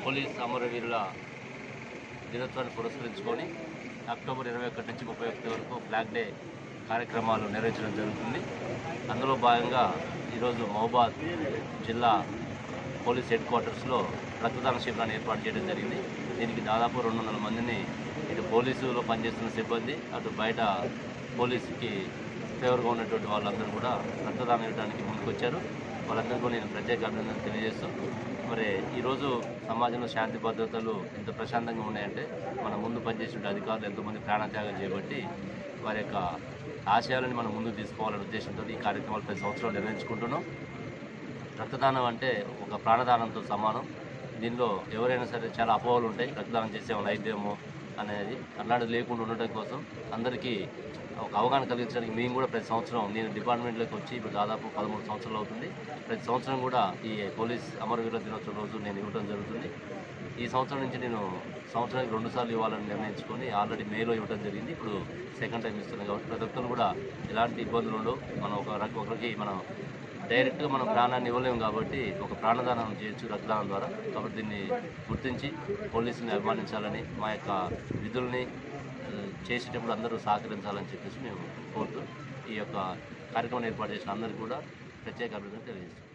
police అమరవీరుల దినోత్సవాన్ని పురస్కరించుకొని అక్టోబర్ ఇరవై ఒకటి నుంచి ముప్పై ఒకటి వరకు ఫ్లాగ్ డే కార్యక్రమాలు నిర్వహించడం జరుగుతుంది అందులో భాగంగా ఈరోజు మహబాద్ జిల్లా పోలీస్ హెడ్ క్వార్టర్స్లో రక్తదాన శిబిరాన్ని ఏర్పాటు చేయడం జరిగింది దీనికి దాదాపు రెండు వందల మందిని ఇటు పోలీసులో పనిచేస్తున్న సిబ్బంది అటు బయట పోలీసుకి ఫేవర్గా ఉన్నటువంటి వాళ్ళందరూ కూడా రక్తదానం ఇవ్వడానికి ముందుకొచ్చారు వాళ్ళందరికీ నేను ప్రత్యేక అభినందనలు తెలియజేస్తూ మరి ఈరోజు సమాజంలో శాంతి భద్రతలు ఎంత ప్రశాంతంగా ఉన్నాయంటే మన ముందు పనిచేసిన అధికారులు ఎంతోమంది ప్రాణత్యాగం చేయబట్టి వారి యొక్క ఆశయాలను మనం ముందుకు తీసుకోవాలనే ఉద్దేశంతో ఈ కార్యక్రమాలు ప్రతి సంవత్సరం నిర్వహించుకుంటున్నాం రక్తదానం అంటే ఒక ప్రాణదానంతో సమానం దీనిలో ఎవరైనా సరే చాలా అపోహలు ఉంటాయి రక్తదానం చేసే నైద్యము అనేది అట్లాంటిది లేకుండా ఉండటం కోసం అందరికీ ఒక అవగాహన కలిగించడానికి మేము కూడా ప్రతి సంవత్సరం నేను డిపార్ట్మెంట్లోకి వచ్చి ఇప్పుడు దాదాపు పదమూడు సంవత్సరాలు అవుతుంది ప్రతి సంవత్సరం కూడా ఈ పోలీస్ అమరవీరుల దినోత్సవం రోజు నేను ఇవ్వడం జరుగుతుంది ఈ సంవత్సరం నుంచి నేను సంవత్సరానికి రెండు సార్లు ఇవ్వాలని నిర్ణయించుకొని ఆల్రెడీ మేలో ఇవ్వడం జరిగింది ఇప్పుడు సెకండ్ టైం ఇస్తున్నాను కాబట్టి ప్రతి ఒక్కరు కూడా ఎలాంటి ఇబ్బందులు ఉండవు మనం ఒక రక- ఒకరికి మనం డైరెక్ట్గా మనం ప్రాణాన్ని ఇవ్వలేము కాబట్టి ఒక ప్రాణదానం చేయొచ్చు రక్తదానం ద్వారా కాబట్టి దీన్ని గుర్తించి పోలీసుని అభిమానించాలని మా యొక్క విధుల్ని ఆ, చేసేటప్పుడు అందరూ సహకరించాలని చెప్పేసి మేము కోరుతూ ఈ యొక్క కార్యక్రమం ఏర్పాటు చేసిన అందరికీ కూడా ప్రత్యేక అభినందనలు తెలియజేస్తాం